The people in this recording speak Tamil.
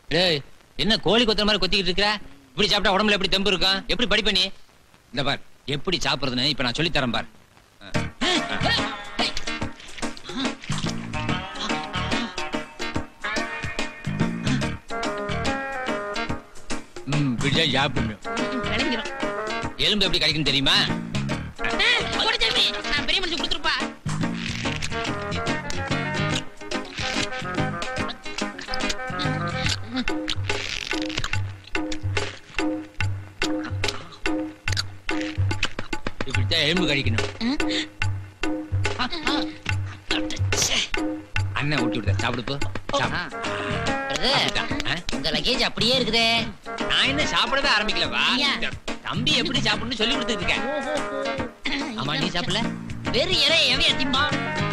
டேய் என்ன கோழி கொத்துற மாதிரி கொத்திக்கிட்டு இருக்கற இப்படி சாப்பிட்டா உடம்புல எப்படி தெம்பு இருக்கும் எப்படி படிப்ப நீ இந்த பார் எப்படி சாப்பிடுறதுன்னு இப்ப நான் சொல்லி தரேன் பார் ம் இப்படிதான் சாப்பிடணும் விளங்கிரும் எலும்பு எப்படி கிடைக்கும் தெரியுமா போடு சாமி நான் பெரிய மனுஷன் கொடுத்துருப்பா இப்படித்தான் எலும்பு கழிக்கணும் அண்ணன் ஊட்டி விடுத சாப்பிடு போ சாப்பிடு. அப்படிதான். ஆ? உங்க லக்கேஜ் அப்படியே இருக்குதே நான் என்ன சாப்பிடவே ஆரம்பிக்கலவா ஐயா. தம்பி எப்படி சாப்பிடணும்னு சொல்லி கொடுத்துட்டு இருக்கேன் ஆமா நீ சாப்பிடல வெறும் இலைய எவையா திம்பா